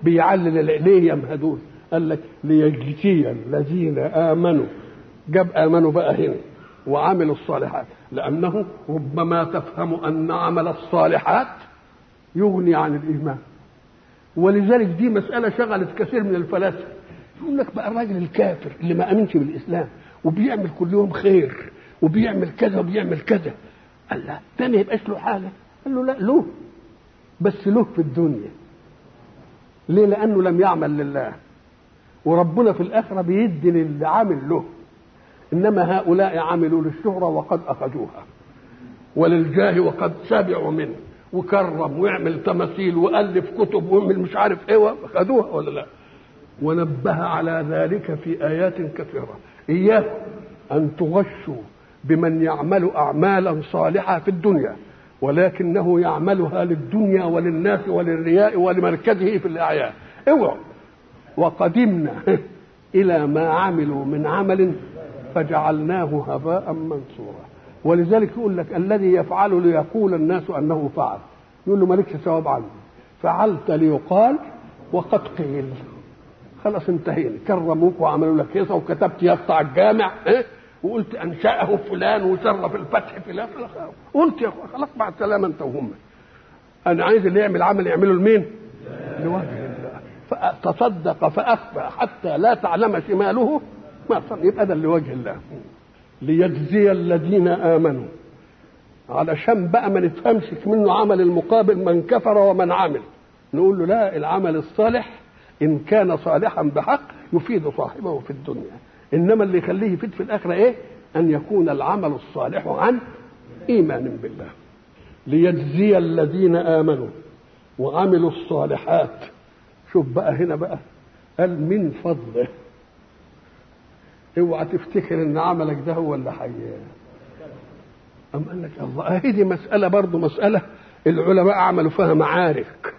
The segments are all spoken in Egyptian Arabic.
بيعلل ليه يمهدون قال لك ليجزي الذين امنوا جاب امنوا بقى هنا وعملوا الصالحات لانه ربما تفهم ان عمل الصالحات يغني عن الايمان ولذلك دي مساله شغلت كثير من الفلاسفه يقول لك بقى الراجل الكافر اللي ما امنش بالاسلام وبيعمل كل يوم خير وبيعمل كذا وبيعمل كذا قال لا ده ما يبقاش له حاجه قال له لا له بس له في الدنيا ليه لانه لم يعمل لله وربنا في الاخره بيدي للي عامل له انما هؤلاء عملوا للشهره وقد اخذوها وللجاه وقد سبعوا منه وكرم ويعمل تماثيل والف كتب ويعمل مش عارف ايه خدوها ولا لا ونبه على ذلك في ايات كثيره اياكم ان تغشوا بمن يعمل اعمالا صالحه في الدنيا ولكنه يعملها للدنيا وللناس وللرياء ولمركزه في الاعيان اوعوا وقدمنا الى ما عملوا من عمل فجعلناه هباء منصورا ولذلك يقول لك الذي يفعل ليقول الناس انه فعل يقول له مالكش ثواب عنه فعلت ليقال وقد قيل خلاص انتهينا كرموك وعملوا لك هيصه وكتبت يقطع الجامع اه؟ وقلت انشاه فلان وشرف الفتح فلان خلاص قلت يا اخوان خلاص مع السلامه انت وهم انا عايز اللي يعمل عمل يعمله لمين؟ لوجه الله فتصدق فاخفى حتى لا تعلم شماله ما صار يبقى ده لوجه الله ليجزي الذين امنوا علشان بقى ما نفهمش منه عمل المقابل من كفر ومن عمل نقول له لا العمل الصالح ان كان صالحا بحق يفيد صاحبه في الدنيا انما اللي يخليه يفيد في الاخره ايه ان يكون العمل الصالح عن ايمان بالله ليجزي الذين امنوا وعملوا الصالحات شوف بقى هنا بقى قال من فضله اوعى تفتكر ان عملك ده هو اللي حي أم قال لك الله اهي دي مسألة برضه مسألة العلماء عملوا فيها معارك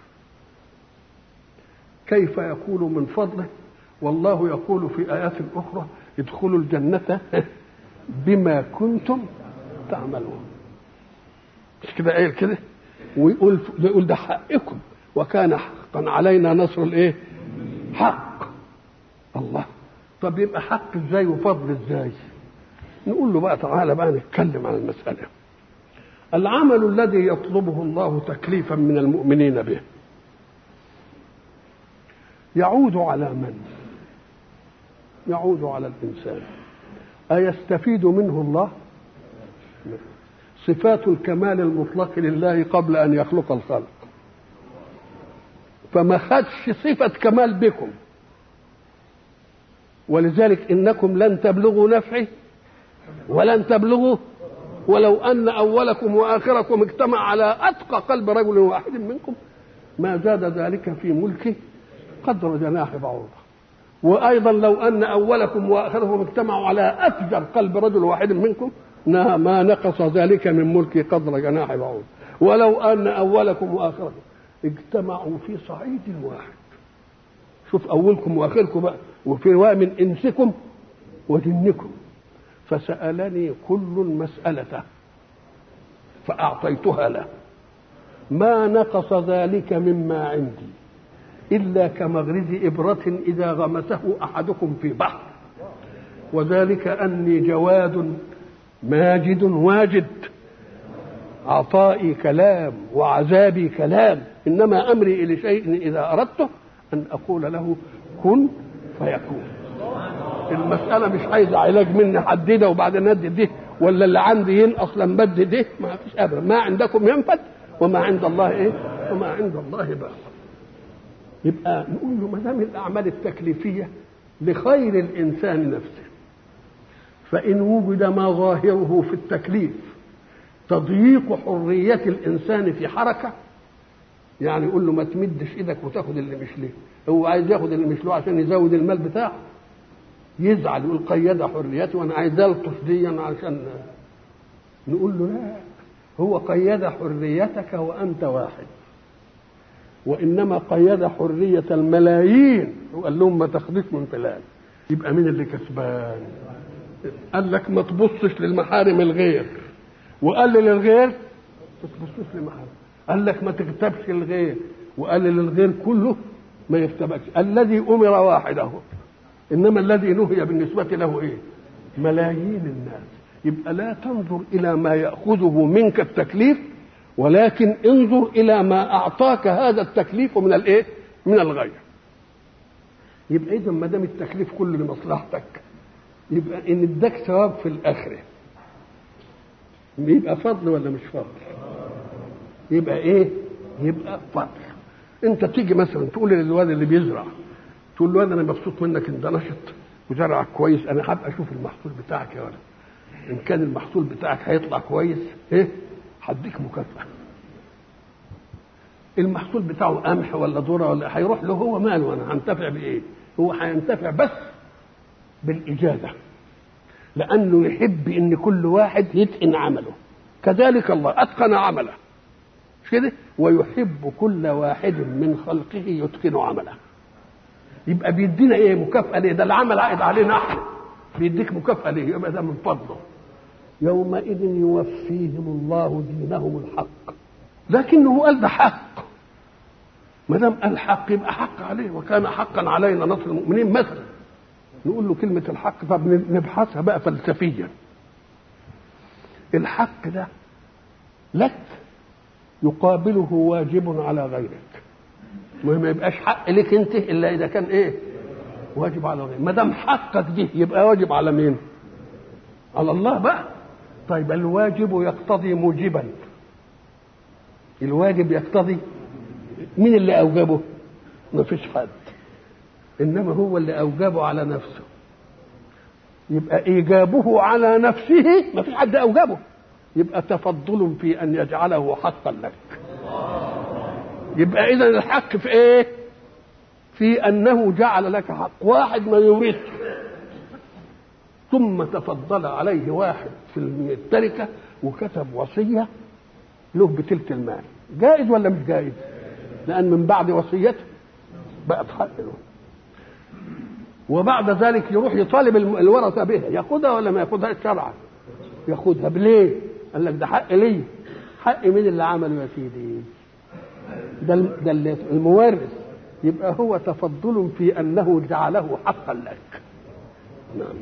كيف يقول من فضله والله يقول في آيات أخرى ادخلوا الجنة بما كنتم تعملون مش كده قايل كده ويقول يقول ده حقكم وكان حقا علينا نصر الايه حق الله طب يبقى حق ازاي وفضل ازاي نقول له بقى تعالى بقى نتكلم عن المسألة العمل الذي يطلبه الله تكليفا من المؤمنين به يعود على من يعود على الإنسان أيستفيد منه الله صفات الكمال المطلق لله قبل أن يخلق الخلق فما خدش صفة كمال بكم ولذلك إنكم لن تبلغوا نفعي ولن تبلغوا ولو أن أولكم وآخركم اجتمع على أتقى قلب رجل واحد منكم ما زاد ذلك في ملكه قدر جناح بعوضة وأيضا لو أن أولكم وآخركم اجتمعوا على أفجر قلب رجل واحد منكم ما نقص ذلك من ملكي قدر جناح بعوضة ولو أن أولكم وآخركم اجتمعوا في صعيد واحد شوف أولكم وآخركم بقى وفي رواية من إنسكم وجنكم فسألني كل مسألته فأعطيتها له ما نقص ذلك مما عندي إلا كمغرز إبرة إذا غمسه أحدكم في بحر وذلك أني جواد ماجد واجد عطائي كلام وعذابي كلام إنما أمري إلى شيء إذا أردته أن أقول له كن فيكون المسألة مش عايزة علاج مني حدده وبعدين ندي دي ولا اللي عندي ينقص لما بدي دي ما فيش أبدا ما عندكم ينفد وما عند الله إيه وما عند الله باق يبقى نقول له ما دام الأعمال التكليفية لخير الإنسان نفسه فإن وجد ما ظاهره في التكليف تضييق حرية الإنسان في حركة يعني يقول له ما تمدش ايدك وتاخد اللي مش ليه هو عايز ياخد اللي مش له عشان يزود المال بتاعه يزعل يقول قيد حريتي وانا عايز الطش دي عشان نقول له لا هو قيد حريتك وانت واحد وانما قيد حريه الملايين وقال لهم ما تاخدوش من فلان يبقى مين اللي كسبان قال لك ما تبصش للمحارم الغير وقال للغير ما تبصوش للمحارم قال لك ما تكتبش الغير وقال للغير كله ما يختبئش الذي امر واحده انما الذي نهي بالنسبه له ايه ملايين الناس يبقى لا تنظر الى ما ياخذه منك التكليف ولكن انظر الى ما اعطاك هذا التكليف من الايه من الغير يبقى اذا ما دام التكليف كله لمصلحتك يبقى ان اداك ثواب في الاخره يبقى فضل ولا مش فضل يبقى ايه يبقى فضل انت تيجي مثلا تقول للواد اللي بيزرع تقول له انا مبسوط منك انت نشط وزرعك كويس انا هبقى اشوف المحصول بتاعك يا ولد ان كان المحصول بتاعك هيطلع كويس ايه هديك مكافاه المحصول بتاعه قمح ولا ذره ولا هيروح له هو ماله انا هنتفع بايه هو هينتفع بس بالاجازه لانه يحب ان كل واحد يتقن عمله كذلك الله اتقن عمله مش كده ويحب كل واحد من خلقه يتقن عمله يبقى بيدينا ايه مكافاه ليه ده العمل عائد علينا احنا بيديك مكافاه ليه يبقى ده من فضله يومئذ يوفيهم الله دينهم الحق لكنه قال ده حق ما دام قال حق يبقى حق عليه وكان حقا علينا نصر المؤمنين مثلا نقول له كلمة الحق فبنبحثها بقى فلسفيا الحق ده لك يقابله واجب على غيرك ما يبقاش حق لك انت الا اذا كان ايه واجب على غيرك ما دام حقك دي يبقى واجب على مين على الله بقى طيب الواجب يقتضي موجبا الواجب يقتضي مين اللي اوجبه ما فيش حد انما هو اللي اوجبه على نفسه يبقى ايجابه على نفسه ما فيش حد اوجبه يبقى تفضل في ان يجعله حقا لك يبقى اذا الحق في ايه في انه جعل لك حق واحد ما يورثه ثم تفضل عليه واحد في التركه وكتب وصيه له بتلك المال جائز ولا مش جائز لان من بعد وصيته بقت حق له وبعد ذلك يروح يطالب الورثه بها ياخدها ولا ما ياخدها شرعا ياخدها بليه قال لك ده حق لي حق مين اللي عمله يا سيدي ده ده المورث يبقى هو تفضل في انه جعله حقا لك نعم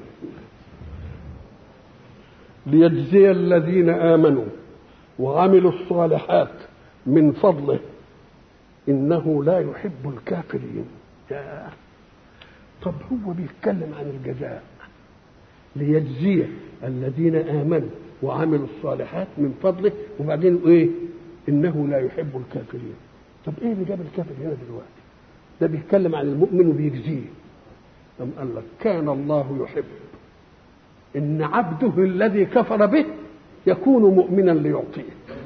ليجزي الذين امنوا وعملوا الصالحات من فضله انه لا يحب الكافرين يا طب هو بيتكلم عن الجزاء ليجزي الذين امنوا وعملوا الصالحات من فضله وبعدين ايه انه لا يحب الكافرين طب ايه اللي جاب الكافر هنا دلوقتي ده بيتكلم عن المؤمن وبيجزيه طب قال لك كان الله يحب ان عبده الذي كفر به يكون مؤمنا ليعطيه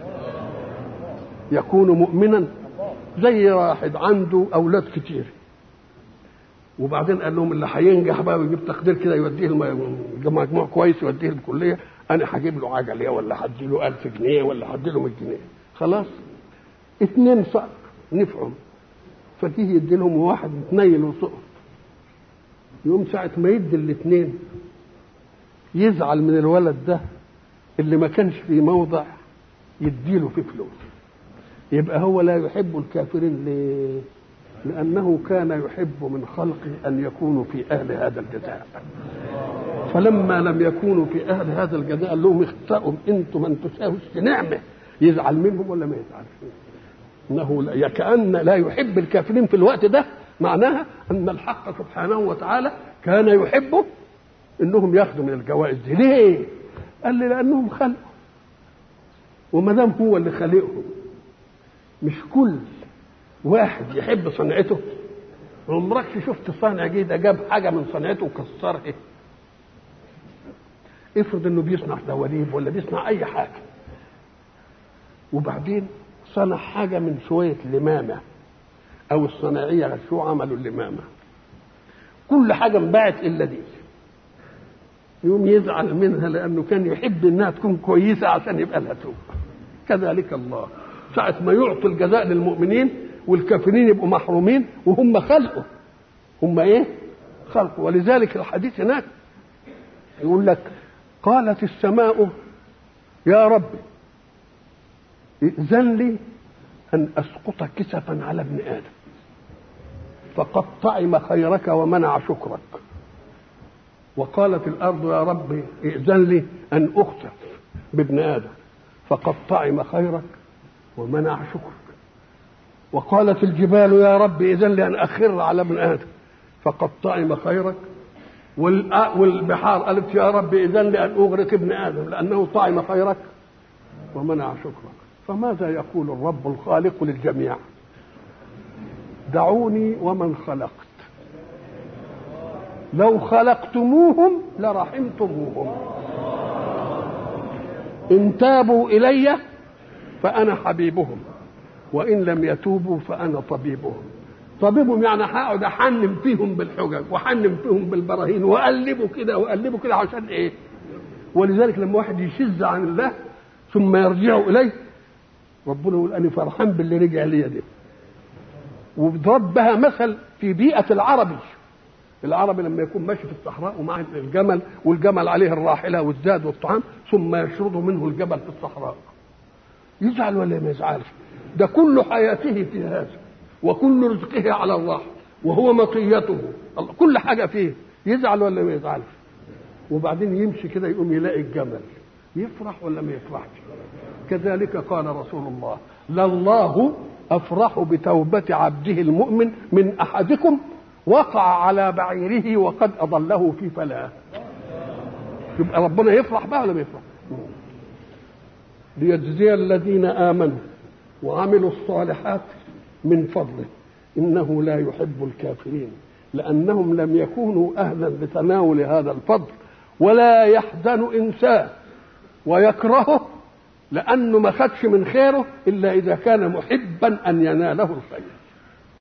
يكون مؤمنا زي واحد عنده اولاد كتير وبعدين قال لهم اللي هينجح بقى ويجيب تقدير كده يوديه مجموع كويس يوديه الكليه انا هجيب له عجله ولا هدي له 1000 جنيه ولا هدي له 100 جنيه خلاص اثنين صار نفعهم فتيجي يدي لهم واحد متنيل وسقط يقوم ساعة ما يدي الاثنين يزعل من الولد ده اللي ما كانش في موضع يديله فيه فلوس يبقى هو لا يحب الكافرين ليه؟ لأنه كان يحب من خلقه أن يكونوا في أهل هذا الجزاء فلما لم يكونوا في أهل هذا الجزاء قال لهم اخطأوا أنتم من تساووا نعمة يزعل منهم ولا ما يزعلش انه لا كان لا يحب الكافرين في الوقت ده معناها ان الحق سبحانه وتعالى كان يحب انهم ياخذوا من الجوائز دي ليه؟ قال لي لانهم خلقوا وما دام هو اللي خلقهم مش كل واحد يحب صنعته عمرك شفت صانع جديد جاب حاجه من صنعته وكسرها افرض انه بيصنع دواليب ولا بيصنع اي حاجه وبعدين صنع حاجة من شوية لمامة أو الصناعية شو عملوا اللمامة كل حاجة انباعت إلا دي يوم يزعل منها لأنه كان يحب إنها تكون كويسة عشان يبقى لها توب كذلك الله ساعة ما يعطي الجزاء للمؤمنين والكافرين يبقوا محرومين وهم خلقوا هم ايه؟ خلقوا ولذلك الحديث هناك يقول لك قالت السماء يا رب ائذن لي ان اسقط كسفا على ابن ادم فقد طعم خيرك ومنع شكرك وقالت الارض يا رب ائذن لي ان اخسف بابن ادم فقد طعم خيرك ومنع شكرك وقالت الجبال يا رب ائذن لي ان اخر على ابن ادم فقد طعم خيرك والبحار قالت يا رب ائذن لي ان اغرق ابن ادم لانه طعم خيرك ومنع شكرك فماذا يقول الرب الخالق للجميع دعوني ومن خلقت لو خلقتموهم لرحمتموهم ان تابوا الي فانا حبيبهم وان لم يتوبوا فانا طبيبهم طبيبهم يعني هقعد احنم فيهم بالحجج واحنم فيهم بالبراهين واقلبه كده واقلبه كده عشان ايه ولذلك لما واحد يشذ عن الله ثم يرجع اليه ربنا يقول انا فرحان باللي رجع ليا ده وضرب بها مثل في بيئه العربي العربي لما يكون ماشي في الصحراء ومعه الجمل والجمل عليه الراحله والزاد والطعام ثم يشرد منه الجبل في الصحراء يزعل ولا ما يزعلش ده كل حياته في هذا وكل رزقه على الله وهو مطيته كل حاجه فيه يزعل ولا ما يزعلش وبعدين يمشي كده يقوم يلاقي الجمل يفرح ولا ما يفرحش كذلك قال رسول الله لله افرح بتوبه عبده المؤمن من احدكم وقع على بعيره وقد اضله في فلاه يبقى ربنا يفرح بقى ولا ما يفرح ليجزي الذين امنوا وعملوا الصالحات من فضله انه لا يحب الكافرين لانهم لم يكونوا اهلا لتناول هذا الفضل ولا يحزن انسان ويكرهه لانه ما خدش من خيره الا اذا كان محبا ان يناله الخير